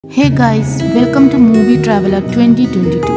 Hey guys, welcome to Movie Traveler 2022.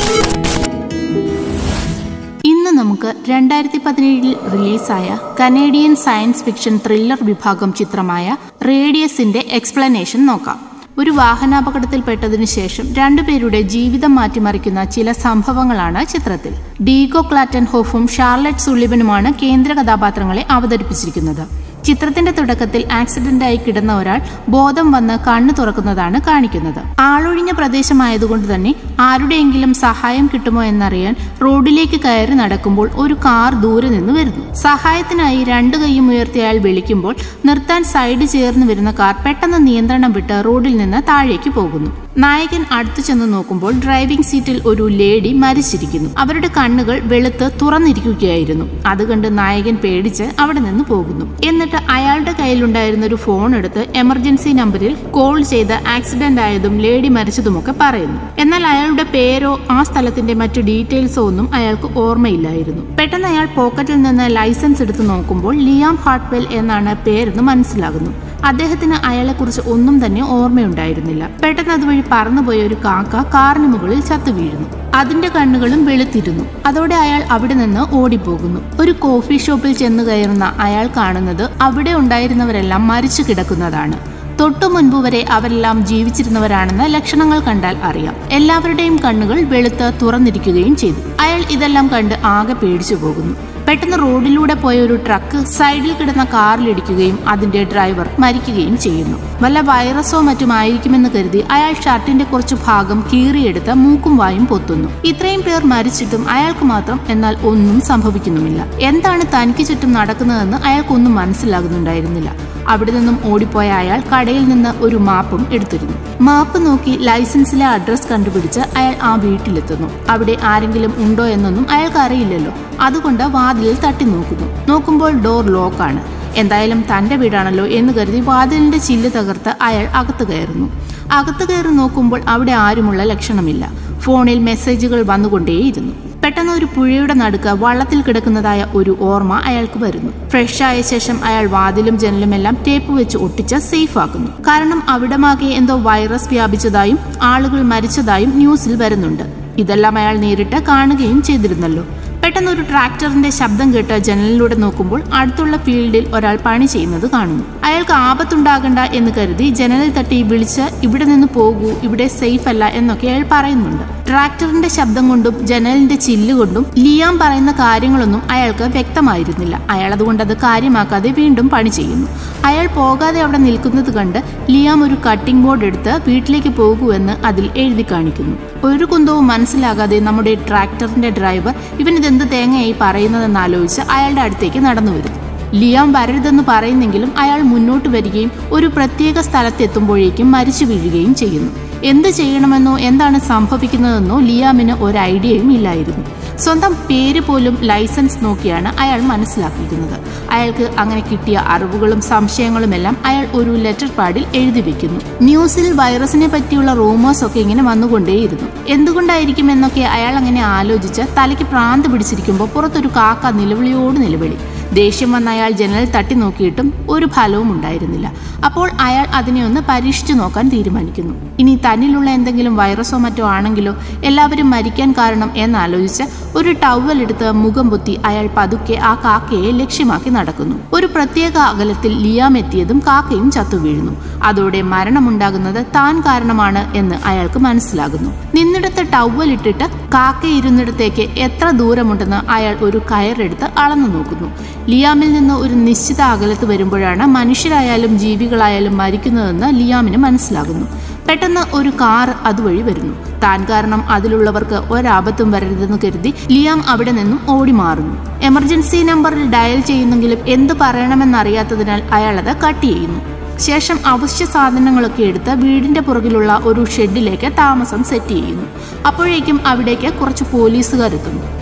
ഇന്ന് നമുക്ക് രണ്ടായിരത്തി പതിനേഴിൽ റിലീസായ കനേഡിയൻ സയൻസ് ഫിക്ഷൻ ത്രില്ലർ വിഭാഗം ചിത്രമായ റേഡിയസിന്റെ എക്സ്പ്ലനേഷൻ നോക്കാം ഒരു വാഹനാപകടത്തിൽപ്പെട്ടതിനു ശേഷം രണ്ടുപേരുടെ ജീവിതം മാറ്റിമറിക്കുന്ന ചില സംഭവങ്ങളാണ് ചിത്രത്തിൽ ഡീഗോ ക്ലാറ്റൻ ഹോഫും ഷാർലറ്റ് സുള്ളിബനുമാണ് കേന്ദ്ര കഥാപാത്രങ്ങളെ അവതരിപ്പിച്ചിരിക്കുന്നത് ചിത്രത്തിന്റെ തുടക്കത്തിൽ ആക്സിഡന്റായി കിടന്ന ഒരാൾ ബോധം വന്ന് കണ്ണു തുറക്കുന്നതാണ് കാണിക്കുന്നത് ആളൊഴിഞ്ഞ പ്രദേശമായതുകൊണ്ട് തന്നെ ആരുടെയെങ്കിലും സഹായം കിട്ടുമോ എന്നറിയാൻ റോഡിലേക്ക് കയറി നടക്കുമ്പോൾ ഒരു കാർ ദൂരെ നിന്ന് വരുന്നു സഹായത്തിനായി രണ്ടു കൈയും ഉയർത്തി അയാൾ വിളിക്കുമ്പോൾ നിർത്താൻ സൈഡ് ചേർന്ന് വരുന്ന കാർ പെട്ടെന്ന് നിയന്ത്രണം വിട്ട് റോഡിൽ നിന്ന് താഴേക്ക് പോകുന്നു നായകൻ അടുത്തു ചെന്ന് നോക്കുമ്പോൾ ഡ്രൈവിംഗ് സീറ്റിൽ ഒരു ലേഡി മരിച്ചിരിക്കുന്നു അവരുടെ കണ്ണുകൾ വെളുത്ത് തുറന്നിരിക്കുകയായിരുന്നു അത് കണ്ട് നായകൻ പേടിച്ച് അവിടെ നിന്ന് പോകുന്നു എന്നിട്ട് അയാളുടെ കയ്യിലുണ്ടായിരുന്ന ഒരു ഫോൺ എടുത്ത് എമർജൻസി നമ്പറിൽ കോൾ ചെയ്ത് ആക്സിഡന്റ് ആയതും ലേഡി മരിച്ചതുമൊക്കെ പറയുന്നു എന്നാൽ അയാളുടെ പേരോ ആ സ്ഥലത്തിന്റെ മറ്റു ഡീറ്റെയിൽസോ ഒന്നും അയാൾക്ക് ഓർമ്മയില്ലായിരുന്നു പെട്ടെന്ന് അയാൾ പോക്കറ്റിൽ നിന്ന് ലൈസൻസ് എടുത്ത് നോക്കുമ്പോൾ ലിയാം ഹാർട്ട്വെൽ എന്നാണ് പേരെന്ന് മനസ്സിലാകുന്നു അദ്ദേഹത്തിന് അയാളെക്കുറിച്ച് ഒന്നും തന്നെ ഓർമ്മയുണ്ടായിരുന്നില്ല പെട്ടെന്ന് അതുവഴി പറന്നുപോയ ഒരു കാക്ക കാറിന് മുകളിൽ ചത്തു വീഴുന്നു അതിന്റെ കണ്ണുകളും വെളുത്തിരുന്നു അതോടെ അയാൾ അവിടെ നിന്ന് ഓടിപ്പോകുന്നു ഒരു കോഫി ഷോപ്പിൽ ചെന്ന് കയറുന്ന അയാൾ കാണുന്നത് അവിടെ ഉണ്ടായിരുന്നവരെല്ലാം മരിച്ചു കിടക്കുന്നതാണ് തൊട്ടു മുൻപ് വരെ അവരെല്ലാം ജീവിച്ചിരുന്നവരാണെന്ന് ലക്ഷണങ്ങൾ കണ്ടാൽ അറിയാം എല്ലാവരുടെയും കണ്ണുകൾ വെളുത്ത് തുറന്നിരിക്കുകയും ചെയ്തു അയാൾ ഇതെല്ലാം കണ്ട് ആകെ പേടിച്ചു പോകുന്നു പെട്ടെന്ന് റോഡിലൂടെ പോയ ഒരു ട്രക്ക് സൈഡിൽ കിടന്ന കാറിലിടിക്കുകയും അതിന്റെ ഡ്രൈവർ മരിക്കുകയും ചെയ്യുന്നു വല്ല വൈറസോ മറ്റും ആയിരിക്കുമെന്ന് കരുതി അയാൾ ഷർട്ടിന്റെ കുറച്ചു ഭാഗം കീറിയെടുത്ത് മൂക്കും വായും പൊത്തുന്നു ഇത്രയും പേർ മരിച്ചിട്ടും അയാൾക്ക് മാത്രം എന്നാൽ ഒന്നും സംഭവിക്കുന്നുമില്ല എന്താണ് തനിക്ക് ചുറ്റും നടക്കുന്നതെന്ന് അയാൾക്കൊന്നും മനസ്സിലാകുന്നുണ്ടായിരുന്നില്ല അവിടെ നിന്നും ഓടിപ്പോയ അയാൾ കടയിൽ നിന്ന് ഒരു മാപ്പും എടുത്തിരുന്നു മാപ്പ് നോക്കി ലൈസൻസിലെ അഡ്രസ് കണ്ടുപിടിച്ച് അയാൾ ആ വീട്ടിലെത്തുന്നു അവിടെ ആരെങ്കിലും ഉണ്ടോ എന്നൊന്നും അയാൾക്ക് അറിയില്ലല്ലോ അതുകൊണ്ട് വാതിലിൽ തട്ടി നോക്കുന്നു നോക്കുമ്പോൾ ഡോർ ലോക്കാണ് എന്തായാലും തന്റെ വീടാണല്ലോ എന്ന് കരുതി വാതിലിന്റെ ചില്ല് തകർത്ത് അയാൾ അകത്ത് കയറുന്നു അകത്ത് കയറി നോക്കുമ്പോൾ അവിടെ ആരുമുള്ള ലക്ഷണമില്ല ഫോണിൽ മെസ്സേജുകൾ വന്നുകൊണ്ടേയിരുന്നു പെട്ടെന്ന് ഒരു പുഴയുടെ നടുക്ക് വള്ളത്തിൽ കിടക്കുന്നതായ ഒരു ഓർമ്മ അയാൾക്ക് വരുന്നു ഫ്രഷ് ആയ ശേഷം അയാൾ വാതിലും ജനലുമെല്ലാം ടേപ്പ് വെച്ച് ഒട്ടിച്ച് സേഫ് ആക്കുന്നു കാരണം അവിടമാകെ എന്തോ വൈറസ് വ്യാപിച്ചതായും ആളുകൾ മരിച്ചതായും ന്യൂസിൽ വരുന്നുണ്ട് ഇതെല്ലാം അയാൾ നേരിട്ട് കാണുകയും ചെയ്തിരുന്നല്ലോ പെട്ടെന്ന് ഒരു ട്രാക്ടറിന്റെ ശബ്ദം കേട്ട് ജനലിലൂടെ നോക്കുമ്പോൾ അടുത്തുള്ള ഫീൽഡിൽ ഒരാൾ പണി ചെയ്യുന്നത് കാണുന്നു അയാൾക്ക് ആപത്തുണ്ടാകണ്ട എന്ന് കരുതി ജനലിൽ തട്ടി വിളിച്ച് ഇവിടെ നിന്ന് പോകൂ ഇവിടെ സേഫ് അല്ല എന്നൊക്കെ അയാൾ പറയുന്നുണ്ട് ട്രാക്ടറിന്റെ ശബ്ദം കൊണ്ടും ജനലിന്റെ ചില്ല് കൊണ്ടും ലിയാം പറയുന്ന കാര്യങ്ങളൊന്നും അയാൾക്ക് വ്യക്തമായിരുന്നില്ല അയാൾ അതുകൊണ്ട് അത് കാര്യമാക്കാതെ വീണ്ടും പണി ചെയ്യുന്നു അയാൾ പോകാതെ അവിടെ നിൽക്കുന്നത് കണ്ട് ലിയാം ഒരു കട്ടിംഗ് ബോർഡ് എടുത്ത് വീട്ടിലേക്ക് പോകൂ എന്ന് അതിൽ എഴുതി കാണിക്കുന്നു ഒരു കുന്തവും മനസ്സിലാകാതെ നമ്മുടെ ട്രാക്ടറിന്റെ ഡ്രൈവർ ഇവനിതെന്ത് തേങ്ങയായി പറയുന്നതെന്ന് ആലോചിച്ച് അയാളുടെ അടുത്തേക്ക് നടന്നു വരുന്നു ലിയാം വരരുതെന്ന് പറയുന്നെങ്കിലും അയാൾ മുന്നോട്ട് വരികയും ഒരു പ്രത്യേക സ്ഥലത്തെത്തുമ്പോഴേക്കും മരിച്ചു വീഴുകയും ചെയ്യുന്നു എന്ത് ചെയ്യണമെന്നോ എന്താണ് സംഭവിക്കുന്നതെന്നോ ലിയാമിന് ഒരു ഐഡിയയും ഇല്ലായിരുന്നു സ്വന്തം പേര് പോലും ലൈസൻസ് നോക്കിയാണ് അയാൾ മനസ്സിലാക്കിയിരുന്നത് അയാൾക്ക് അങ്ങനെ കിട്ടിയ അറിവുകളും സംശയങ്ങളുമെല്ലാം അയാൾ ഒരു ലെറ്റർ പാഡിൽ എഴുതി വെക്കുന്നു ന്യൂസിൽ വൈറസിനെ പറ്റിയുള്ള റൂമേഴ്സ് ഒക്കെ ഇങ്ങനെ വന്നുകൊണ്ടേയിരുന്നു എന്തുകൊണ്ടായിരിക്കും എന്നൊക്കെ അയാൾ അങ്ങനെ ആലോചിച്ച് തലയ്ക്ക് പ്രാന്ത് പിടിച്ചിരിക്കുമ്പോൾ പുറത്തൊരു കാക്ക നിലവിളിയോട് നിലവിളി ദേഷ്യം വന്ന അയാൾ ജനൽ തട്ടി നോക്കിയിട്ടും ഒരു ഫലവും ഉണ്ടായിരുന്നില്ല അപ്പോൾ അയാൾ അതിനെ ഒന്ന് പരീക്ഷിച്ചു നോക്കാൻ തീരുമാനിക്കുന്നു ഇനി തന്നിലുള്ള എന്തെങ്കിലും വൈറസോ മറ്റോ ആണെങ്കിലോ എല്ലാവരും മരിക്കാൻ കാരണം എന്നാലോചിച്ച് ഒരു ടവൽ എടുത്ത് മുഖം പൊത്തി അയാൾ പതുക്കെ ആ കാക്കയെ ലക്ഷ്യമാക്കി നടക്കുന്നു ഒരു പ്രത്യേക അകലത്തിൽ ലിയാം എത്തിയതും കാക്കയും ചത്തു വീഴുന്നു അതോടെ മരണമുണ്ടാകുന്നത് താൻ കാരണമാണ് എന്ന് അയാൾക്ക് മനസ്സിലാകുന്നു നിന്നിടത്ത് ടവൽ ഇട്ടിട്ട് കാക്ക ഇരുന്നിടത്തേക്ക് എത്ര ദൂരമുണ്ടെന്ന് അയാൾ ഒരു കയറെടുത്ത് അളന്നു നോക്കുന്നു ലിയാമിൽ നിന്ന് ഒരു നിശ്ചിത അകലത്ത് വരുമ്പോഴാണ് മനുഷ്യരായാലും ജീവികളായാലും മരിക്കുന്നതെന്ന് ലിയാമിന് മനസ്സിലാകുന്നു പെട്ടെന്ന് ഒരു കാർ അതുവഴി വരുന്നു താൻ കാരണം അതിലുള്ളവർക്ക് ഒരാപത്തും വരരുതെന്ന് കരുതി ലിയാം അവിടെ നിന്നും ഓടി മാറുന്നു എമർജൻസി നമ്പറിൽ ഡയൽ ചെയ്യുന്നെങ്കിലും എന്ത് പറയണമെന്നറിയാത്തതിനാൽ അയാൾ അത് കട്ട് ചെയ്യുന്നു ശേഷം അവശ്യ സാധനങ്ങളൊക്കെ എടുത്ത് വീടിന്റെ പുറകിലുള്ള ഒരു ഷെഡിലേക്ക് താമസം സെറ്റ് ചെയ്യുന്നു അപ്പോഴേക്കും അവിടേക്ക് കുറച്ച് പോലീസുകാർ എത്തുന്നു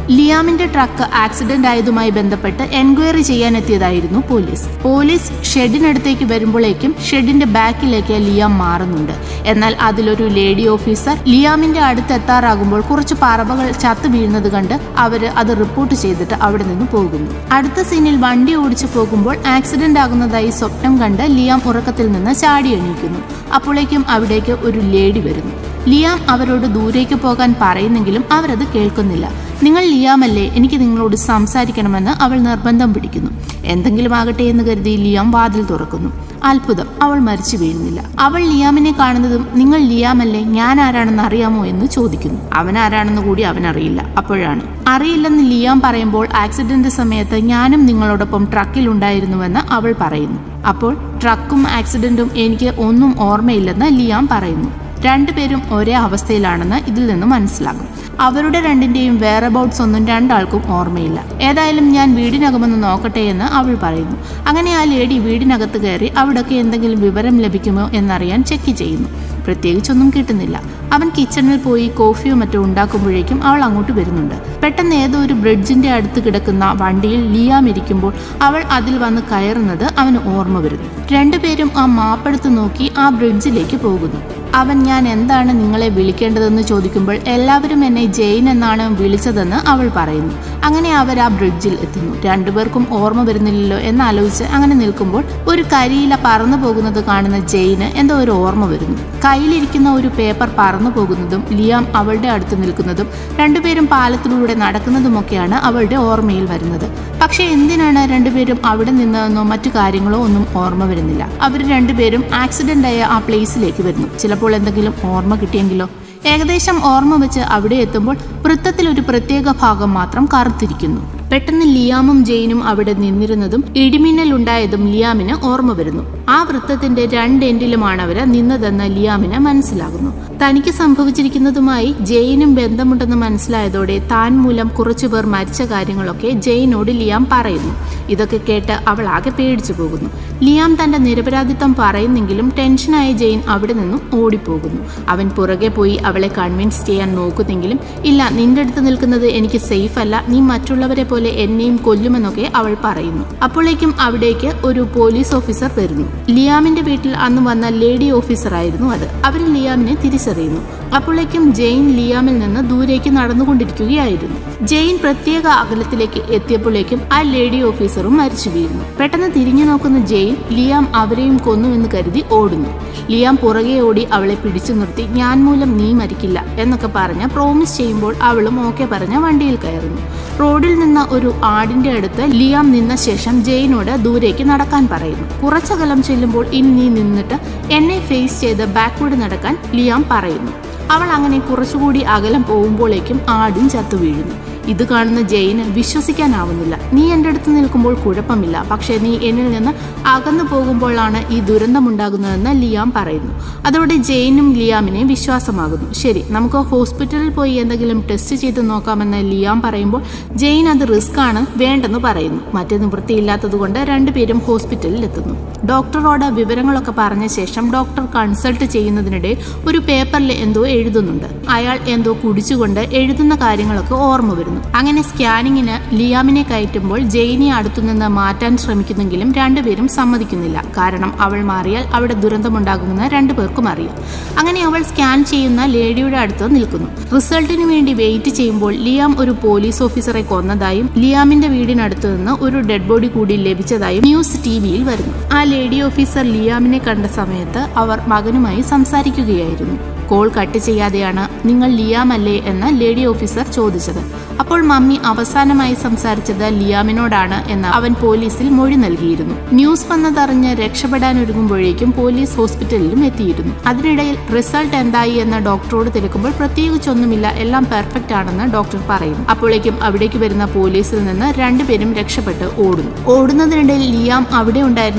ലിയാമിന്റെ ട്രക്ക് ആക്സിഡന്റ് ആയതുമായി ബന്ധപ്പെട്ട് എൻക്വയറി ചെയ്യാനെത്തിയതായിരുന്നു പോലീസ് പോലീസ് ഷെഡിനടുത്തേക്ക് വരുമ്പോഴേക്കും ഷെഡിന്റെ ബാക്കിലേക്ക് ലിയാം മാറുന്നുണ്ട് എന്നാൽ അതിലൊരു ലേഡി ഓഫീസർ ലിയാമിന്റെ അടുത്ത് എത്താറാകുമ്പോൾ കുറച്ച് പറവകൾ ചത്തു വീഴുന്നത് കണ്ട് അവര് അത് റിപ്പോർട്ട് ചെയ്തിട്ട് അവിടെ നിന്ന് പോകുന്നു അടുത്ത സീനിൽ വണ്ടി ഓടിച്ചു പോകുമ്പോൾ ആക്സിഡന്റ് ആകുന്നതായി സ്വപ്നം കണ്ട് ലിയാം ഉറക്കത്തിൽ നിന്ന് ചാടി എണീക്കുന്നു അപ്പോഴേക്കും അവിടേക്ക് ഒരു ലേഡി വരുന്നു ലിയാം അവരോട് ദൂരേക്ക് പോകാൻ പറയുന്നെങ്കിലും അവരത് കേൾക്കുന്നില്ല നിങ്ങൾ ലിയാമല്ലേ എനിക്ക് നിങ്ങളോട് സംസാരിക്കണമെന്ന് അവൾ നിർബന്ധം പിടിക്കുന്നു എന്തെങ്കിലും ആകട്ടെ എന്ന് കരുതി ലിയാം വാതിൽ തുറക്കുന്നു അത്ഭുതം അവൾ മരിച്ചു വീഴുന്നില്ല അവൾ ലിയാമിനെ കാണുന്നതും നിങ്ങൾ ലിയാമല്ലേ ഞാൻ ആരാണെന്ന് അറിയാമോ എന്ന് ചോദിക്കുന്നു അവൻ ആരാണെന്ന് കൂടി അവൻ അറിയില്ല അപ്പോഴാണ് അറിയില്ലെന്ന് ലിയാം പറയുമ്പോൾ ആക്സിഡന്റ് സമയത്ത് ഞാനും നിങ്ങളോടൊപ്പം ട്രക്കിൽ ഉണ്ടായിരുന്നുവെന്ന് അവൾ പറയുന്നു അപ്പോൾ ട്രക്കും ആക്സിഡന്റും എനിക്ക് ഒന്നും ഓർമ്മയില്ലെന്ന് ലിയാം പറയുന്നു രണ്ടുപേരും ഒരേ അവസ്ഥയിലാണെന്ന് ഇതിൽ നിന്ന് മനസ്സിലാകും അവരുടെ രണ്ടിന്റെയും വേറെബൌട്ട്സ് ഒന്നും രണ്ടാൾക്കും ഓർമ്മയില്ല ഏതായാലും ഞാൻ വീടിനകമെന്ന് നോക്കട്ടെ എന്ന് അവൾ പറയുന്നു അങ്ങനെ ആ ലേഡി വീടിനകത്ത് കയറി അവിടൊക്കെ എന്തെങ്കിലും വിവരം ലഭിക്കുമോ എന്നറിയാൻ ചെക്ക് ചെയ്യുന്നു പ്രത്യേകിച്ചൊന്നും കിട്ടുന്നില്ല അവൻ കിച്ചണിൽ പോയി കോഫിയോ മറ്റോ ഉണ്ടാക്കുമ്പോഴേക്കും അവൾ അങ്ങോട്ട് വരുന്നുണ്ട് പെട്ടെന്ന് ഏതോ ഒരു ബ്രിഡ്ജിന്റെ അടുത്ത് കിടക്കുന്ന വണ്ടിയിൽ ലിയാം ഇരിക്കുമ്പോൾ അവൾ അതിൽ വന്ന് കയറുന്നത് അവന് ഓർമ്മ വരുന്നു രണ്ടുപേരും ആ മാപ്പെടുത്ത് നോക്കി ആ ബ്രിഡ്ജിലേക്ക് പോകുന്നു അവൻ ഞാൻ എന്താണ് നിങ്ങളെ വിളിക്കേണ്ടതെന്ന് ചോദിക്കുമ്പോൾ എല്ലാവരും എന്നെ ജെയിൻ എന്നാണ് വിളിച്ചതെന്ന് അവൾ പറയുന്നു അങ്ങനെ അവർ ആ ബ്രിഡ്ജിൽ എത്തുന്നു രണ്ടുപേർക്കും ഓർമ്മ വരുന്നില്ലല്ലോ എന്നാലോചിച്ച് അങ്ങനെ നിൽക്കുമ്പോൾ ഒരു കരിയില പറന്നു പോകുന്നത് കാണുന്ന ജെയിന് എന്തോ ഒരു ഓർമ്മ വരുന്നു കയ്യിലിരിക്കുന്ന ഒരു പേപ്പർ പറന്നു പോകുന്നതും ലിയാം അവളുടെ അടുത്ത് നിൽക്കുന്നതും രണ്ടുപേരും പാലത്തിലൂടെ നടക്കുന്നതുമൊക്കെയാണ് അവളുടെ ഓർമ്മയിൽ വരുന്നത് പക്ഷെ എന്തിനാണ് രണ്ടുപേരും അവിടെ നിന്നതെന്നോ മറ്റു കാര്യങ്ങളോ ഒന്നും ഓർമ്മ വരുന്നില്ല അവർ രണ്ടുപേരും ആക്സിഡന്റ് ആയ ആ പ്ലേസിലേക്ക് വരുന്നു ചിലപ്പോൾ എന്തെങ്കിലും ഓർമ്മ കിട്ടിയെങ്കിലോ ഏകദേശം ഓർമ്മ വെച്ച് അവിടെ എത്തുമ്പോൾ വൃത്തത്തിൽ ഒരു പ്രത്യേക ഭാഗം മാത്രം കറുത്തിരിക്കുന്നു പെട്ടെന്ന് ലിയാമും ജെയിനും അവിടെ നിന്നിരുന്നതും ഇടിമിന്നൽ ഉണ്ടായതും ലിയാമിന് ഓർമ്മ വരുന്നു ആ വൃത്തത്തിന്റെ രണ്ട് എൻഡിലുമാണ് അവര് നിന്നതെന്ന് ലിയാമിന് മനസ്സിലാകുന്നു തനിക്ക് സംഭവിച്ചിരിക്കുന്നതുമായി ജെയിനും ബന്ധമുണ്ടെന്ന് മനസ്സിലായതോടെ താൻ മൂലം കുറച്ചുപേർ മരിച്ച കാര്യങ്ങളൊക്കെ ജെയിനോട് ലിയാം പറയുന്നു ഇതൊക്കെ കേട്ട് അവൾ ആകെ പേടിച്ചു പോകുന്നു ലിയാം തന്റെ നിരപരാധിത്വം പറയുന്നെങ്കിലും ടെൻഷനായ ജെയിൻ അവിടെ നിന്നും ഓടിപ്പോകുന്നു അവൻ പുറകെ പോയി അവളെ കൺവിൻസ് ചെയ്യാൻ നോക്കുന്നെങ്കിലും ഇല്ല നിന്റെ അടുത്ത് നിൽക്കുന്നത് എനിക്ക് സേഫ് അല്ല നീ മറ്റുള്ളവരെ പോലെ എന്നെയും കൊല്ലുമെന്നൊക്കെ അവൾ പറയുന്നു അപ്പോഴേക്കും അവിടേക്ക് ഒരു പോലീസ് ഓഫീസർ വരുന്നു ലിയാമിന്റെ വീട്ടിൽ അന്ന് വന്ന ലേഡി ഓഫീസർ ആയിരുന്നു അത് അവർ ലിയാമിനെ തിരിച്ചറിയുന്നു അപ്പോഴേക്കും ജെയിൻ ലിയാമിൽ നിന്ന് ദൂരേക്ക് നടന്നുകൊണ്ടിരിക്കുകയായിരുന്നു ജെയിൻ പ്രത്യേക അകലത്തിലേക്ക് എത്തിയപ്പോഴേക്കും ആ ലേഡി ഓഫീസറും മരിച്ചു വീഴുന്നു പെട്ടെന്ന് തിരിഞ്ഞു നോക്കുന്ന ജെയിൻ ലിയാം അവരെയും കൊന്നുവെന്ന് കരുതി ഓടുന്നു ലിയാം പുറകെ ഓടി അവളെ പിടിച്ചു നിർത്തി ഞാൻ മൂലം നീ മരിക്കില്ല എന്നൊക്കെ പറഞ്ഞ് പ്രോമിസ് ചെയ്യുമ്പോൾ അവളും ഓക്കെ പറഞ്ഞ് വണ്ടിയിൽ കയറുന്നു റോഡിൽ നിന്ന ഒരു ആടിന്റെ അടുത്ത് ലിയാം നിന്ന ശേഷം ജെയിനോട് ദൂരേക്ക് നടക്കാൻ പറയുന്നു കുറച്ചകലം ചെല്ലുമ്പോൾ ഇനി നീ നിന്നിട്ട് എന്നെ ഫേസ് ചെയ്ത് ബാക്ക്വേഡ് നടക്കാൻ ലിയാം പറയുന്നു അവൾ അങ്ങനെ കുറച്ചുകൂടി അകലം പോകുമ്പോഴേക്കും ആടും ചത്തു വീഴുന്നു ഇത് കാണുന്ന ജെയിന് വിശ്വസിക്കാനാവുന്നില്ല നീ എൻ്റെ അടുത്ത് നിൽക്കുമ്പോൾ കുഴപ്പമില്ല പക്ഷേ നീ എന്നിൽ നിന്ന് അകന്നു പോകുമ്പോഴാണ് ഈ ദുരന്തമുണ്ടാകുന്നതെന്ന് ലിയാം പറയുന്നു അതോടെ ജെയിനും ലിയാമിനെ വിശ്വാസമാകുന്നു ശരി നമുക്ക് ഹോസ്പിറ്റലിൽ പോയി എന്തെങ്കിലും ടെസ്റ്റ് ചെയ്ത് നോക്കാമെന്ന് ലിയാം പറയുമ്പോൾ ജെയിൻ അത് റിസ്ക് ആണ് വേണ്ടെന്ന് പറയുന്നു മറ്റു നിവൃത്തിയില്ലാത്തതുകൊണ്ട് രണ്ടുപേരും ഹോസ്പിറ്റലിൽ എത്തുന്നു ഡോക്ടറോട് വിവരങ്ങളൊക്കെ പറഞ്ഞ ശേഷം ഡോക്ടർ കൺസൾട്ട് ചെയ്യുന്നതിനിടെ ഒരു പേപ്പറിൽ എന്തോ എഴുതുന്നുണ്ട് അയാൾ എന്തോ കുടിച്ചുകൊണ്ട് എഴുതുന്ന കാര്യങ്ങളൊക്കെ ഓർമ്മ വരുന്നു അങ്ങനെ സ്കാനിങ്ങിന് ലിയാമിനെ കയറ്റുമ്പോൾ ജെയിനെ അടുത്തുനിന്ന് മാറ്റാൻ ശ്രമിക്കുന്നെങ്കിലും രണ്ടുപേരും സമ്മതിക്കുന്നില്ല കാരണം അവൾ മാറിയാൽ അവിടെ ദുരന്തമുണ്ടാകുമെന്ന് രണ്ടുപേർക്കും അറിയാം അങ്ങനെ അവൾ സ്കാൻ ചെയ്യുന്ന ലേഡിയുടെ അടുത്ത് നിൽക്കുന്നു റിസൾട്ടിന് വേണ്ടി വെയിറ്റ് ചെയ്യുമ്പോൾ ലിയാം ഒരു പോലീസ് ഓഫീസറെ കൊന്നതായും ലിയാമിന്റെ വീടിനടുത്ത് നിന്ന് ഒരു ഡെഡ് ബോഡി കൂടി ലഭിച്ചതായും ന്യൂസ് ടി വിയിൽ വരുന്നു ആ ലേഡി ഓഫീസർ ലിയാമിനെ കണ്ട സമയത്ത് അവർ മകനുമായി സംസാരിക്കുകയായിരുന്നു കോൾ കട്ട് ചെയ്യാതെയാണ് നിങ്ങൾ ലിയാമല്ലേ എന്ന് ലേഡി ഓഫീസർ ചോദിച്ചത് അപ്പോൾ മമ്മി അവസാനമായി സംസാരിച്ചത് ലിയാമിനോടാണ് എന്ന് അവൻ പോലീസിൽ മൊഴി നൽകിയിരുന്നു ന്യൂസ് വന്നതറിഞ്ഞ് രക്ഷപ്പെടാൻ ഒരുങ്ങുമ്പോഴേക്കും പോലീസ് ഹോസ്പിറ്റലിലും എത്തിയിരുന്നു അതിനിടയിൽ റിസൾട്ട് എന്തായി എന്ന് ഡോക്ടറോട് തിരക്കുമ്പോൾ പ്രത്യേകിച്ചൊന്നുമില്ല എല്ലാം പെർഫെക്റ്റ് ആണെന്ന് ഡോക്ടർ പറയുന്നു അപ്പോഴേക്കും അവിടേക്ക് വരുന്ന പോലീസിൽ നിന്ന് രണ്ടുപേരും രക്ഷപ്പെട്ട് ഓടുന്നു ഓടുന്നതിനിടയിൽ ലിയാം അവിടെ ഉണ്ടായിരുന്ന ഒരു ലിഫ്റ്റ്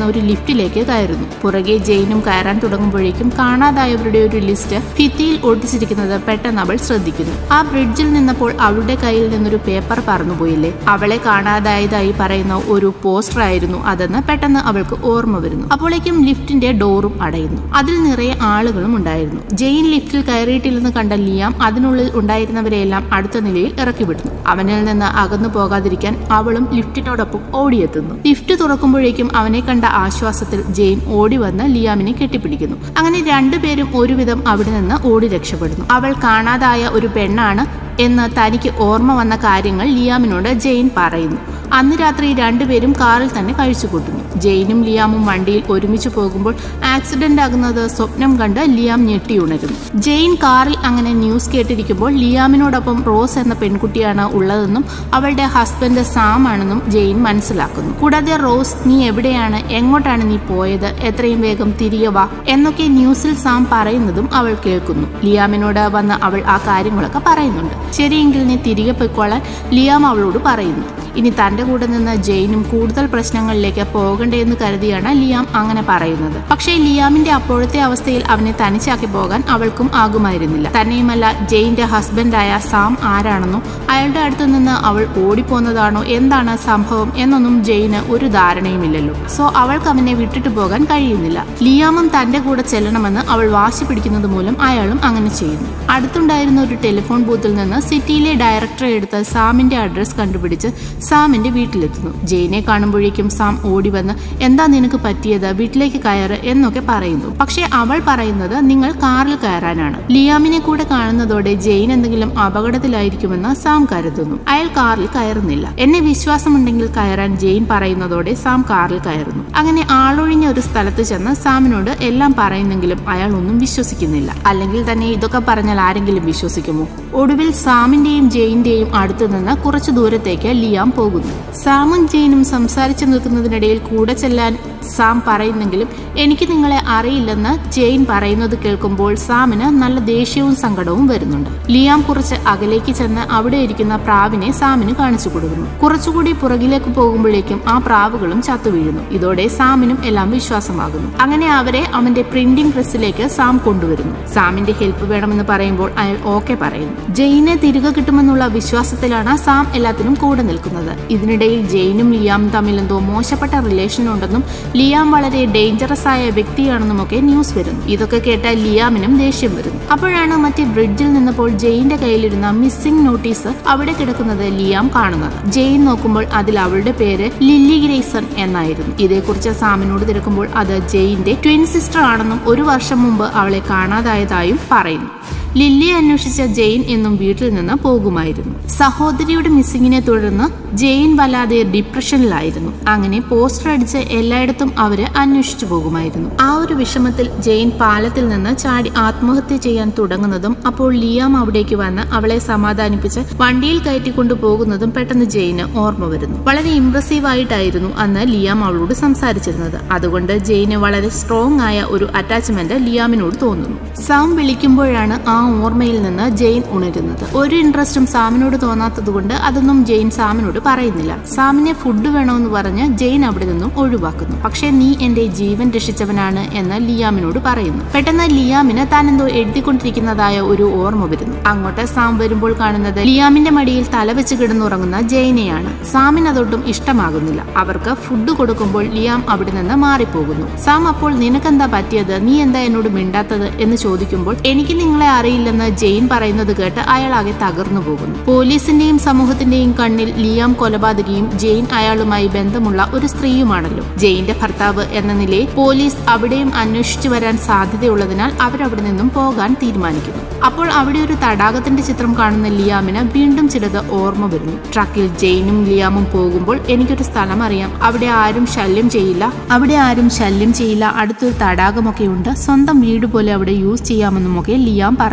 ലിഫ്റ്റിലേക്ക് കയറുന്നു പുറകെ ജെയിനും കയറാൻ തുടങ്ങുമ്പോഴേക്കും കാണാതായവരുടെ ഒരു ലിസ്റ്റ് ഭിത്തിയിൽ ഒട്ടിച്ചിരിക്കുന്നത് പെട്ടെന്ന് അവൾ ശ്രദ്ധിക്കുന്നു ആ ബ്രിഡ്ജിൽ നിന്നപ്പോൾ അവളുടെ കയ്യിൽ നിന്നൊരു പേപ്പർ പറന്നുപോയില്ലേ അവളെ കാണാതായതായി പറയുന്ന ഒരു പോസ്റ്റർ ആയിരുന്നു അതെന്ന് പെട്ടെന്ന് അവൾക്ക് ഓർമ്മ വരുന്നു അപ്പോഴേക്കും ലിഫ്റ്റിന്റെ ഡോറും അടയുന്നു അതിൽ നിറയെ ആളുകളും ഉണ്ടായിരുന്നു ജെയിൻ ലിഫ്റ്റിൽ കയറിയിട്ടില്ലെന്ന് കണ്ട ലിയാം അതിനുള്ളിൽ ഉണ്ടായിരുന്നവരെയെല്ലാം അടുത്ത നിലയിൽ ഇറക്കി വിടുന്നു അവനിൽ നിന്ന് അകന്നു പോകാതിരിക്കാൻ അവളും ലിഫ്റ്റിനോടൊപ്പം ഓടിയെത്തുന്നു ലിഫ്റ്റ് തുറക്കുമ്പോഴേക്കും അവനെ കണ്ട ആശ്വാസത്തിൽ ജെയിൻ ഓടി വന്ന് ലിയാമിനെ കെട്ടിപ്പിടിക്കുന്നു അങ്ങനെ രണ്ടുപേരും ഒരുവിധം അവിടെ നിന്ന് ഓടി രക്ഷപ്പെടുന്നു അവൾ കാണാതായ ഒരു പെണ്ണാണ് എന്ന് തനിക്ക് ഓർമ്മ വന്ന കാര്യങ്ങൾ ലിയാമിനോട് ജെയിൻ പറയുന്നു അന്ന് രാത്രി രണ്ടുപേരും കാറിൽ തന്നെ കഴിച്ചുകൂട്ടുന്നു ജെയിനും ലിയാമും വണ്ടിയിൽ ഒരുമിച്ച് പോകുമ്പോൾ ആക്സിഡന്റ് ആകുന്നത് സ്വപ്നം കണ്ട് ലിയാം ഞെട്ടിയുണരുന്നു ജെയിൻ കാറിൽ അങ്ങനെ ന്യൂസ് കേട്ടിരിക്കുമ്പോൾ ലിയാമിനോടൊപ്പം റോസ് എന്ന പെൺകുട്ടിയാണ് ഉള്ളതെന്നും അവളുടെ ഹസ്ബൻഡ് സാം ആണെന്നും ജെയിൻ മനസ്സിലാക്കുന്നു കൂടാതെ റോസ് നീ എവിടെയാണ് എങ്ങോട്ടാണ് നീ പോയത് എത്രയും വേഗം തിരികെ വാ എന്നൊക്കെ ന്യൂസിൽ സാം പറയുന്നതും അവൾ കേൾക്കുന്നു ലിയാമിനോട് വന്ന് അവൾ ആ കാര്യങ്ങളൊക്കെ പറയുന്നുണ്ട് ശരിയെങ്കിൽ നീ തിരികെ പൊയ്ക്കോളാൻ ലിയാം അവളോട് പറയുന്നു ഇനി തന്റെ കൂടെ നിന്ന് ജെയിനും കൂടുതൽ പ്രശ്നങ്ങളിലേക്ക് പോകണ്ടേ എന്ന് കരുതിയാണ് ലിയാം അങ്ങനെ പറയുന്നത് പക്ഷേ ലിയാമിന്റെ അപ്പോഴത്തെ അവസ്ഥയിൽ അവനെ തനിച്ചാക്കി പോകാൻ അവൾക്കും ആകുമായിരുന്നില്ല തന്നെയുമല്ല ജെയിന്റെ ഹസ്ബൻഡായ സാം ആരാണെന്നോ അയാളുടെ അടുത്ത് നിന്ന് അവൾ ഓടിപ്പോന്നതാണോ എന്താണ് സംഭവം എന്നൊന്നും ജെയിന് ഒരു ധാരണയുമില്ലല്ലോ സോ അവൾക്ക് അവനെ വിട്ടിട്ട് പോകാൻ കഴിയുന്നില്ല ലിയാമും തന്റെ കൂടെ ചെല്ലണമെന്ന് അവൾ വാശി പിടിക്കുന്നത് മൂലം അയാളും അങ്ങനെ ചെയ്യുന്നു അടുത്തുണ്ടായിരുന്ന ഒരു ടെലിഫോൺ ബൂത്തിൽ നിന്ന് സിറ്റിയിലെ ഡയറക്ടറെ എടുത്ത് സാമിന്റെ അഡ്രസ് കണ്ടുപിടിച്ച് സാമിന്റെ വീട്ടിലെത്തുന്നു ജെയിനെ കാണുമ്പോഴേക്കും സാം ഓടി വന്ന് എന്താ നിനക്ക് പറ്റിയത് വീട്ടിലേക്ക് കയറ് എന്നൊക്കെ പറയുന്നു പക്ഷേ അവൾ പറയുന്നത് നിങ്ങൾ കാറിൽ കയറാനാണ് ലിയാമിനെ കൂടെ കാണുന്നതോടെ ജെയിൻ എന്തെങ്കിലും അപകടത്തിലായിരിക്കുമെന്ന് സാം കരുതുന്നു അയാൾ കാറിൽ കയറുന്നില്ല എന്നെ വിശ്വാസമുണ്ടെങ്കിൽ കയറാൻ ജെയിൻ പറയുന്നതോടെ സാം കാറിൽ കയറുന്നു അങ്ങനെ ആളൊഴിഞ്ഞ ഒരു സ്ഥലത്ത് ചെന്ന് സാമിനോട് എല്ലാം പറയുന്നെങ്കിലും അയാൾ ഒന്നും വിശ്വസിക്കുന്നില്ല അല്ലെങ്കിൽ തന്നെ ഇതൊക്കെ പറഞ്ഞാൽ ആരെങ്കിലും വിശ്വസിക്കുമോ ഒടുവിൽ സാമിന്റെയും ജെയിന്റെയും അടുത്തു നിന്ന് കുറച്ചു ദൂരത്തേക്ക് ലിയാം പോകുന്നു സാമും ജെയിനും സംസാരിച്ചു നിൽക്കുന്നതിനിടയിൽ കൂടെ ചെല്ലാൻ സാം പറയുന്നെങ്കിലും എനിക്ക് നിങ്ങളെ അറിയില്ലെന്ന് ജെയിൻ പറയുന്നത് കേൾക്കുമ്പോൾ സാമിന് നല്ല ദേഷ്യവും സങ്കടവും വരുന്നുണ്ട് ലിയാം കുറച്ച് അകലേക്ക് ചെന്ന് അവിടെ ഇരിക്കുന്ന പ്രാവിനെ സാമിന് കാണിച്ചു കൊടുക്കുന്നു കുറച്ചുകൂടി പുറകിലേക്ക് പോകുമ്പോഴേക്കും ആ പ്രാവുകളും ചത്തു വീഴുന്നു ഇതോടെ സാമിനും എല്ലാം വിശ്വാസമാകുന്നു അങ്ങനെ അവരെ അവന്റെ പ്രിന്റിംഗ് പ്രസ്സിലേക്ക് സാം കൊണ്ടുവരുന്നു സാമിന്റെ ഹെൽപ്പ് വേണമെന്ന് പറയുമ്പോൾ അയാൾ ഓക്കെ പറയുന്നു ജെയിനെ തിരികെ കിട്ടുമെന്നുള്ള വിശ്വാസത്തിലാണ് സാം എല്ലാത്തിനും കൂടെ നിൽക്കുന്നത് ഇതിനിടയിൽ ജെയിനും ലിയാമും തമ്മിൽ എന്തോ മോശപ്പെട്ട റിലേഷൻ ഉണ്ടെന്നും ലിയാം വളരെ ഡേഞ്ചറസ് ആയ വ്യക്തിയാണെന്നുമൊക്കെ ന്യൂസ് വരുന്നു ഇതൊക്കെ കേട്ട ലിയാമിനും ദേഷ്യം വരുന്നു അപ്പോഴാണ് മറ്റേ ബ്രിഡ്ജിൽ നിന്നപ്പോൾ ജെയിന്റെ കയ്യിലിരുന്ന മിസ്സിംഗ് നോട്ടീസ് അവിടെ കിടക്കുന്നത് ലിയാം കാണുന്നത് ജെയിൻ നോക്കുമ്പോൾ അതിൽ അവളുടെ പേര് ലില്ലി ഗ്രേസൺ എന്നായിരുന്നു ഇതേക്കുറിച്ച് സാമിനോട് തിരക്കുമ്പോൾ അത് ജെയിന്റെ ട്വിൻ സിസ്റ്റർ ആണെന്നും ഒരു വർഷം മുമ്പ് അവളെ കാണാതായതായും പറയുന്നു ലില്ലിയെ അന്വേഷിച്ച ജെയിൻ എന്നും വീട്ടിൽ നിന്ന് പോകുമായിരുന്നു സഹോദരിയുടെ മിസ്സിങ്ങിനെ തുടർന്ന് ജെയിൻ വല്ലാതെ ഡിപ്രഷനിലായിരുന്നു അങ്ങനെ പോസ്റ്റർ അടിച്ച് എല്ലായിടത്തും അവര് അന്വേഷിച്ചു പോകുമായിരുന്നു ആ ഒരു വിഷമത്തിൽ ജെയിൻ പാലത്തിൽ നിന്ന് ചാടി ആത്മഹത്യ ചെയ്യാൻ തുടങ്ങുന്നതും അപ്പോൾ ലിയാം അവിടേക്ക് വന്ന് അവളെ സമാധാനിപ്പിച്ച് വണ്ടിയിൽ കയറ്റിക്കൊണ്ടു പോകുന്നതും പെട്ടെന്ന് ജെയിന് ഓർമ്മ വരുന്നു വളരെ ഇംപ്രസീവ് ആയിട്ടായിരുന്നു അന്ന് ലിയാം അവളോട് സംസാരിച്ചിരുന്നത് അതുകൊണ്ട് ജെയിന് വളരെ സ്ട്രോങ് ആയ ഒരു അറ്റാച്ച്മെന്റ് ലിയാമിനോട് തോന്നുന്നു സാം വിളിക്കുമ്പോഴാണ് ആ ഓർമ്മയിൽ നിന്ന് ജെയിൻ ഉണരുന്നത് ഒരു ഇൻട്രസ്റ്റും സാമിനോട് തോന്നാത്തതുകൊണ്ട് അതൊന്നും ജെയിൻ സാമിനോട് പറയുന്നില്ല സാമിനെ ഫുഡ് വേണമെന്ന് പറഞ്ഞ് ജെയിൻ അവിടെ നിന്നും ഒഴിവാക്കുന്നു പക്ഷേ നീ എന്റെ ജീവൻ രക്ഷിച്ചവനാണ് എന്ന് ലിയാമിനോട് പറയുന്നു പെട്ടെന്ന് ലിയാമിന് താൻ എന്തോ എഴുതിക്കൊണ്ടിരിക്കുന്നതായ ഒരു ഓർമ്മ വരുന്നു അങ്ങോട്ട് സാം വരുമ്പോൾ കാണുന്നത് ലിയാമിന്റെ മടിയിൽ തല വെച്ച് കിടന്നുറങ്ങുന്ന ജെയിനെയാണ് സാമിന് അതൊട്ടും ഇഷ്ടമാകുന്നില്ല അവർക്ക് ഫുഡ് കൊടുക്കുമ്പോൾ ലിയാം അവിടെ നിന്ന് മാറിപ്പോകുന്നു സാം അപ്പോൾ നിനക്കെന്താ പറ്റിയത് നീ എന്താ എന്നോട് മിണ്ടാത്തത് എന്ന് ചോദിക്കുമ്പോൾ എനിക്ക് നിങ്ങളെ അറിയില്ലെന്ന് ജെയിൻ പറയുന്നത് കേട്ട് അയാളാകെ തകർന്നു പോകുന്നു പോലീസിന്റെയും സമൂഹത്തിന്റെയും കണ്ണിൽ ലിയാം കൊലപാതകിയും ജെയിൻ അയാളുമായി ബന്ധമുള്ള ഒരു സ്ത്രീയുമാണല്ലോ ജെയിന്റെ ഭർത്താവ് എന്ന നിലയിൽ പോലീസ് അവിടെയും അന്വേഷിച്ചു വരാൻ സാധ്യതയുള്ളതിനാൽ അവരവിടെ നിന്നും പോകാൻ തീരുമാനിക്കുന്നു അപ്പോൾ അവിടെ ഒരു തടാകത്തിന്റെ ചിത്രം കാണുന്ന ലിയാമിന് വീണ്ടും ചിലത് ഓർമ്മ വരുന്നു ട്രക്കിൽ ജെയിനും ലിയാമും പോകുമ്പോൾ എനിക്കൊരു സ്ഥലം അറിയാം അവിടെ ആരും ശല്യം ചെയ്യില്ല അവിടെ ആരും ശല്യം ചെയ്യില്ല അടുത്തൊരു തടാകമൊക്കെ ഉണ്ട് സ്വന്തം വീട് പോലെ അവിടെ യൂസ് ചെയ്യാമെന്നുമൊക്കെ ലിയാം പറയുന്നു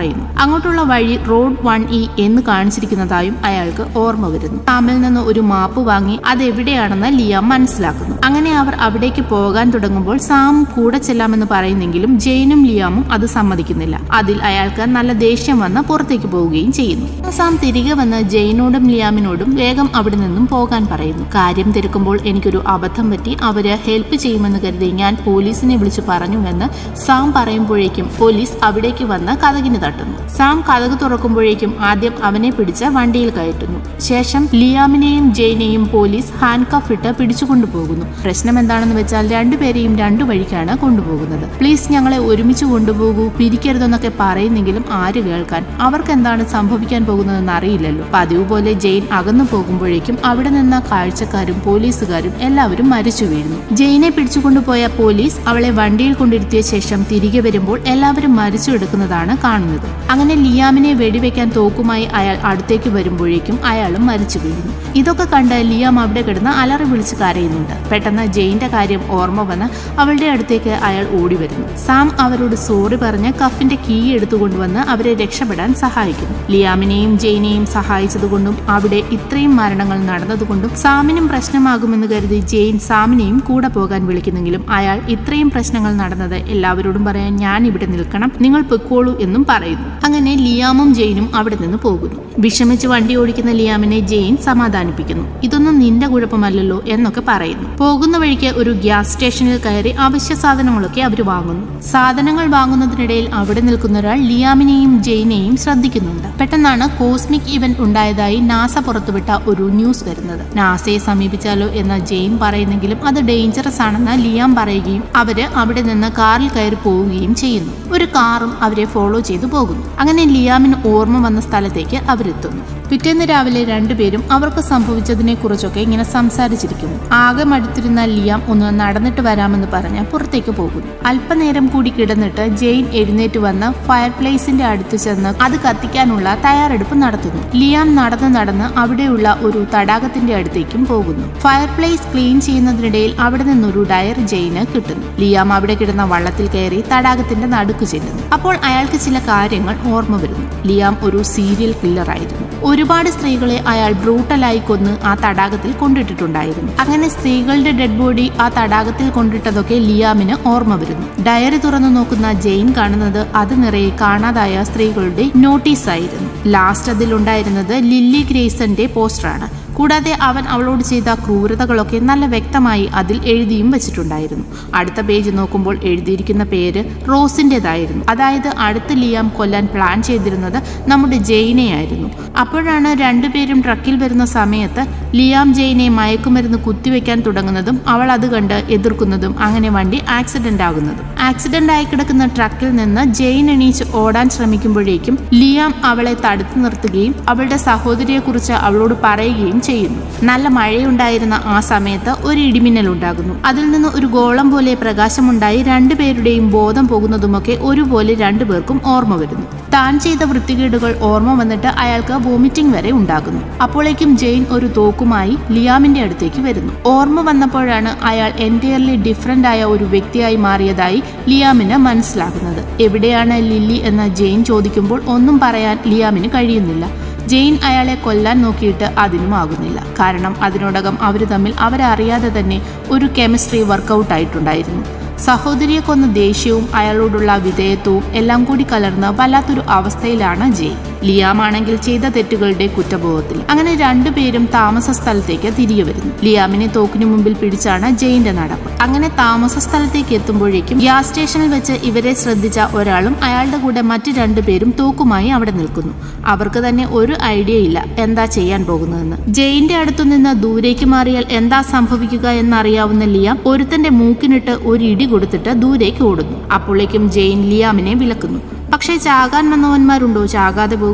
പറയുന്നു അങ്ങോട്ടുള്ള വഴി റോഡ് വൺ ഇ എന്ന് കാണിച്ചിരിക്കുന്നതായും അയാൾക്ക് ഓർമ്മ വരുന്നു സാമിൽ നിന്ന് ഒരു മാപ്പ് വാങ്ങി അതെവിടെയാണെന്ന് ലിയാം മനസ്സിലാക്കുന്നു അങ്ങനെ അവർ അവിടേക്ക് പോകാൻ തുടങ്ങുമ്പോൾ സാം കൂടെ ചെല്ലാമെന്ന് പറയുന്നെങ്കിലും ജെയിനും ലിയാമും അത് സമ്മതിക്കുന്നില്ല അതിൽ അയാൾക്ക് നല്ല ദേഷ്യം വന്ന് പുറത്തേക്ക് പോവുകയും ചെയ്യുന്നു സാം തിരികെ വന്ന് ജെയിനോടും ലിയാമിനോടും വേഗം അവിടെ നിന്നും പോകാൻ പറയുന്നു കാര്യം തിരക്കുമ്പോൾ എനിക്കൊരു അബദ്ധം പറ്റി അവര് ഹെൽപ്പ് ചെയ്യുമെന്ന് കരുതി ഞാൻ പോലീസിനെ വിളിച്ചു പറഞ്ഞുവെന്ന് സാം പറയുമ്പോഴേക്കും പോലീസ് അവിടേക്ക് വന്ന് കഥകിന് തട്ടുന്നു സാം കഥക് തുറക്കുമ്പോഴേക്കും ആദ്യം അവനെ പിടിച്ച് വണ്ടിയിൽ കയറ്റുന്നു ശേഷം ലിയാമിനെയും ജെയിനെയും പോലീസ് ഹാൻഡ് കഫ് ഇട്ട് പിടിച്ചുകൊണ്ടു പോകുന്നു പ്രശ്നം എന്താണെന്ന് വെച്ചാൽ രണ്ടുപേരെയും രണ്ടു വഴിക്കാണ് കൊണ്ടുപോകുന്നത് പ്ലീസ് ഞങ്ങളെ ഒരുമിച്ച് കൊണ്ടുപോകൂ പിരിക്കരുതെന്നൊക്കെ പറയുന്നെങ്കിലും ആര് കേൾക്കാൻ അവർക്ക് എന്താണ് സംഭവിക്കാൻ പോകുന്നതെന്ന് അറിയില്ലല്ലോ പതിവ് പോലെ ജെയിൻ അകന്നു പോകുമ്പോഴേക്കും അവിടെ നിന്ന കാഴ്ചക്കാരും പോലീസുകാരും എല്ലാവരും മരിച്ചു വീഴുന്നു ജെയിനെ പിടിച്ചുകൊണ്ടുപോയ പോലീസ് അവളെ വണ്ടിയിൽ കൊണ്ടിരുത്തിയ ശേഷം തിരികെ വരുമ്പോൾ എല്ലാവരും മരിച്ചു എടുക്കുന്നതാണ് കാണുന്നത് അങ്ങനെ ലിയാമിനെ വെടിവെക്കാൻ തോക്കുമായി അയാൾ അടുത്തേക്ക് വരുമ്പോഴേക്കും അയാളും മരിച്ചു വീഴുന്നു ഇതൊക്കെ കണ്ട് ലിയാം അവിടെ കിടന്ന് അലറി വിളിച്ച് കരയുന്നുണ്ട് പെട്ടെന്ന് ജെയിന്റെ കാര്യം ഓർമ്മ വന്ന് അവളുടെ അടുത്തേക്ക് അയാൾ ഓടി വരുന്നു സാം അവരോട് സോറി പറഞ്ഞ് കഫിന്റെ കീ എടുത്തുകൊണ്ടുവന്ന് അവരെ രക്ഷപ്പെടാൻ സഹായിക്കുന്നു ലിയാമിനെയും ജെയിനെയും സഹായിച്ചതുകൊണ്ടും അവിടെ ഇത്രയും മരണങ്ങൾ നടന്നതുകൊണ്ടും സാമിനും പ്രശ്നമാകുമെന്ന് കരുതി ജെയിൻ സാമിനെയും കൂടെ പോകാൻ വിളിക്കുന്നെങ്കിലും അയാൾ ഇത്രയും പ്രശ്നങ്ങൾ നടന്നത് എല്ലാവരോടും പറയാൻ ഞാൻ ഇവിടെ നിൽക്കണം നിങ്ങൾ പൊക്കോളൂ എന്നും പറയുന്നു അങ്ങനെ ലിയാമും ജെയിനും അവിടെ നിന്ന് പോകുന്നു വിഷമിച്ച് വണ്ടി ഓടിക്കുന്ന ലിയാമിനെ ജെയിൻ സമാധാനിപ്പിക്കുന്നു ഇതൊന്നും നിന്റെ കുഴപ്പമല്ലല്ലോ എന്നൊക്കെ പറയുന്നു പോകുന്ന വഴിക്ക് ഒരു ഗ്യാസ് സ്റ്റേഷനിൽ കയറി അവശ്യ സാധനങ്ങളൊക്കെ അവർ വാങ്ങുന്നു സാധനങ്ങൾ വാങ്ങുന്നതിനിടയിൽ അവിടെ നിൽക്കുന്ന ഒരാൾ ലിയാമിനെയും ജെയിനെയും ശ്രദ്ധിക്കുന്നുണ്ട് പെട്ടെന്നാണ് കോസ്മിക് ഇവന്റ് ഉണ്ടായതായി നാസ പുറത്തുവിട്ട ഒരു ന്യൂസ് വരുന്നത് നാസയെ സമീപിച്ചാലോ എന്ന് ജെയിൻ പറയുന്നെങ്കിലും അത് ഡേഞ്ചറസ് ആണെന്ന് ലിയാം പറയുകയും അവര് അവിടെ നിന്ന് കാറിൽ കയറി പോവുകയും ചെയ്യുന്നു ഒരു കാറും അവരെ ഫോളോ ചെയ്തു പോകുന്നു അങ്ങനെ ലിയാമിന് ഓർമ്മ വന്ന സ്ഥലത്തേക്ക് അവരെത്തുന്നു പിറ്റേന്ന് രാവിലെ രണ്ടുപേരും അവർക്ക് സംഭവിച്ചതിനെ കുറിച്ചൊക്കെ ഇങ്ങനെ സംസാരിച്ചിരിക്കുന്നു ആകെ മടുത്തിരുന്ന ലിയാം ഒന്ന് നടന്നിട്ട് വരാമെന്ന് പറഞ്ഞ് പുറത്തേക്ക് പോകുന്നു അല്പനേരം കൂടി കിടന്നിട്ട് ജെയിൻ എഴുന്നേറ്റ് വന്ന് ഫയർ പ്ലേസിന്റെ അടുത്ത് ചെന്ന് അത് കത്തിക്കാനുള്ള തയ്യാറെടുപ്പ് നടത്തുന്നു ലിയാം നടന്ന് നടന്ന് അവിടെയുള്ള ഒരു തടാകത്തിന്റെ അടുത്തേക്കും പോകുന്നു ഫയർ പ്ലേസ് ക്ലീൻ ചെയ്യുന്നതിനിടയിൽ അവിടെ നിന്നൊരു ഡയർ ജെയിന് കിട്ടുന്നു ലിയാം അവിടെ കിടന്ന വള്ളത്തിൽ കയറി തടാകത്തിന്റെ നടുക്ക് ചെല്ലുന്നു അപ്പോൾ അയാൾക്ക് ചില കാര്യങ്ങൾ ഓർമ്മ വരുന്നു ലിയാം ഒരു സീരിയൽ കില്ലർ ആയിരുന്നു ഒരുപാട് സ്ത്രീകളെ അയാൾ ബ്രൂട്ടലായി കൊന്ന് ആ തടാകത്തിൽ കൊണ്ടിട്ടിട്ടുണ്ടായിരുന്നു അങ്ങനെ സ്ത്രീകളുടെ ഡെഡ് ബോഡി ആ തടാകത്തിൽ കൊണ്ടിട്ടതൊക്കെ ലിയാമിന് ഓർമ്മ വരുന്നു ഡയറി തുറന്നു നോക്കുന്ന ജെയിൻ കാണുന്നത് അത് നിറയെ കാണാതായ സ്ത്രീകളുടെ നോട്ടീസ് ആയിരുന്നു ലാസ്റ്റ് അതിലുണ്ടായിരുന്നത് ലില്ലി ഗ്രേസന്റെ പോസ്റ്ററാണ് കൂടാതെ അവൻ അവളോട് ചെയ്ത ക്രൂരതകളൊക്കെ നല്ല വ്യക്തമായി അതിൽ എഴുതിയും വെച്ചിട്ടുണ്ടായിരുന്നു അടുത്ത പേജ് നോക്കുമ്പോൾ എഴുതിയിരിക്കുന്ന പേര് റോസിൻ്റെതായിരുന്നു അതായത് അടുത്ത ലിയാം കൊല്ലാൻ പ്ലാൻ ചെയ്തിരുന്നത് നമ്മുടെ ജെയിനെയായിരുന്നു അപ്പോഴാണ് രണ്ടുപേരും ട്രക്കിൽ വരുന്ന സമയത്ത് ലിയാം ജെയിനെ മയക്കുമരുന്ന് കുത്തിവെക്കാൻ തുടങ്ങുന്നതും അവൾ അത് കണ്ട് എതിർക്കുന്നതും അങ്ങനെ വണ്ടി ആക്സിഡന്റ് ആകുന്നതും ആക്സിഡന്റ് ആയി കിടക്കുന്ന ട്രക്കിൽ നിന്ന് ജെയിൻ എണീച്ച് ഓടാൻ ശ്രമിക്കുമ്പോഴേക്കും ലിയാം അവളെ തടുത്തു നിർത്തുകയും അവളുടെ സഹോദരിയെക്കുറിച്ച് അവളോട് പറയുകയും ചെയ്യുന്നു നല്ല മഴയുണ്ടായിരുന്ന ആ സമയത്ത് ഒരു ഇടിമിന്നൽ ഉണ്ടാകുന്നു അതിൽ നിന്ന് ഒരു ഗോളം പോലെ പ്രകാശമുണ്ടായി രണ്ടുപേരുടെയും ബോധം പോകുന്നതുമൊക്കെ ഒരുപോലെ രണ്ടുപേർക്കും ഓർമ്മ വരുന്നു താൻ ചെയ്ത വൃത്തികേടുകൾ ഓർമ്മ വന്നിട്ട് അയാൾക്ക് വോമിറ്റിംഗ് വരെ ഉണ്ടാകുന്നു അപ്പോഴേക്കും ജെയിൻ ഒരു തോക്കുമായി ലിയാമിന്റെ അടുത്തേക്ക് വരുന്നു ഓർമ്മ വന്നപ്പോഴാണ് അയാൾ എൻറ്റയർലി ഡിഫറെന്റ് ആയ ഒരു വ്യക്തിയായി മാറിയതായി ലിയാമിന് മനസ്സിലാകുന്നത് എവിടെയാണ് ലില്ലി എന്ന് ജെയിൻ ചോദിക്കുമ്പോൾ ഒന്നും പറയാൻ ലിയാമിന് കഴിയുന്നില്ല ജെയിൻ അയാളെ കൊല്ലാൻ നോക്കിയിട്ട് അതിനുമാകുന്നില്ല കാരണം അതിനോടകം അവർ തമ്മിൽ അവരറിയാതെ തന്നെ ഒരു കെമിസ്ട്രി വർക്കൗട്ട് ആയിട്ടുണ്ടായിരുന്നു സഹോദരിയെ കൊന്ന ദേഷ്യവും അയാളോടുള്ള വിധേയത്വവും എല്ലാം കൂടി കലർന്ന് വല്ലാത്തൊരു അവസ്ഥയിലാണ് ജെയിൻ ലിയാമാണെങ്കിൽ ചെയ്ത തെറ്റുകളുടെ കുറ്റബോധത്തിൽ അങ്ങനെ രണ്ടുപേരും താമസ സ്ഥലത്തേക്ക് തിരികെ വരുന്നു ലിയാമിനെ തോക്കിനു മുമ്പിൽ പിടിച്ചാണ് ജെയിന്റെ നടപ്പ് അങ്ങനെ താമസ സ്ഥലത്തേക്ക് എത്തുമ്പോഴേക്കും ഗ്യാസ് സ്റ്റേഷനിൽ വെച്ച് ഇവരെ ശ്രദ്ധിച്ച ഒരാളും അയാളുടെ കൂടെ മറ്റു രണ്ടുപേരും തോക്കുമായി അവിടെ നിൽക്കുന്നു അവർക്ക് തന്നെ ഒരു ഐഡിയ ഇല്ല എന്താ ചെയ്യാൻ പോകുന്നതെന്ന് ജെയിന്റെ അടുത്തുനിന്ന് ദൂരേക്ക് മാറിയാൽ എന്താ സംഭവിക്കുക എന്നറിയാവുന്ന ലിയാം ഒരുത്തന്റെ മൂക്കിനിട്ട് ഒരു ഇടി കൊടുത്തിട്ട് ദൂരേക്ക് ഓടുന്നു അപ്പോഴേക്കും ജെയിൻ ലിയാമിനെ വിലക്കുന്നു പക്ഷേ ചാകാൻ വന്നവന്മാരുണ്ടോ ചാകാതെ പോകുന്നു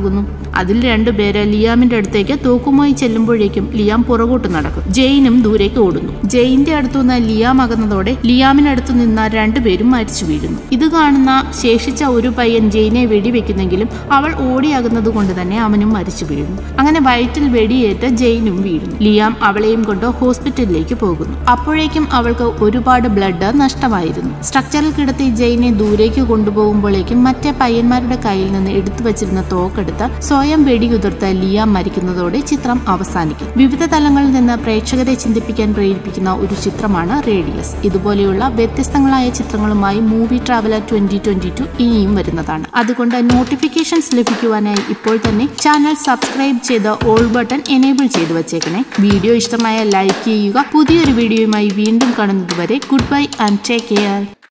അതിൽ രണ്ടുപേര് ലിയാമിന്റെ അടുത്തേക്ക് തോക്കുമായി ചെല്ലുമ്പോഴേക്കും ലിയാം പുറകോട്ട് നടക്കും ജെയിനും ദൂരേക്ക് ഓടുന്നു ജെയിന്റെ അടുത്തുനിന്ന് ലിയാം അകന്നതോടെ ലിയാമിനടുത്തു നിന്ന രണ്ടുപേരും മരിച്ചു വീഴുന്നു ഇത് കാണുന്ന ശേഷിച്ച ഒരു പയ്യൻ ജെയിനെ വെടിവെക്കുന്നെങ്കിലും അവൾ ഓടിയാകുന്നത് കൊണ്ട് തന്നെ അവനും മരിച്ചു വീഴുന്നു അങ്ങനെ വയറ്റിൽ വെടിയേറ്റ് ജെയിനും വീഴുന്നു ലിയാം അവളെയും കൊണ്ട് ഹോസ്പിറ്റലിലേക്ക് പോകുന്നു അപ്പോഴേക്കും അവൾക്ക് ഒരുപാട് ബ്ലഡ് നഷ്ടമായിരുന്നു സ്ട്രക്ചറിൽ കിടത്തി ജെയിനെ ദൂരേക്ക് കൊണ്ടുപോകുമ്പോഴേക്കും മറ്റേ പയ്യന്മാരുടെ കയ്യിൽ നിന്ന് എടുത്തു വച്ചിരുന്ന തോക്കെടുത്ത് സ്വയം വെടിയുതിർത്ത് ലിയാം മരിക്കുന്നതോടെ ചിത്രം അവസാനിക്കും വിവിധ തലങ്ങളിൽ നിന്ന് പ്രേക്ഷകരെ ചിന്തിപ്പിക്കാൻ പ്രേരിപ്പിക്കുന്ന ഒരു ചിത്രമാണ് റേഡിയസ് ഇതുപോലെയുള്ള വ്യത്യസ്തങ്ങളായ ചിത്രങ്ങളുമായി movie traveller twenty twenty two ഇനിയും വരുന്നതാണ് അതുകൊണ്ട് നോട്ടിഫിക്കേഷൻസ് ലഭിക്കുവാനായി ഇപ്പോൾ തന്നെ ചാനൽ സബ്സ്ക്രൈബ് ചെയ്ത് ഓൾ ബട്ടൺ എനേബിൾ ചെയ്തു വച്ചേക്കണേ വീഡിയോ ഇഷ്ടമായ ലൈക്ക് ചെയ്യുക പുതിയൊരു വീഡിയോയുമായി വീണ്ടും കാണുന്നതുവരെ goodbye and take care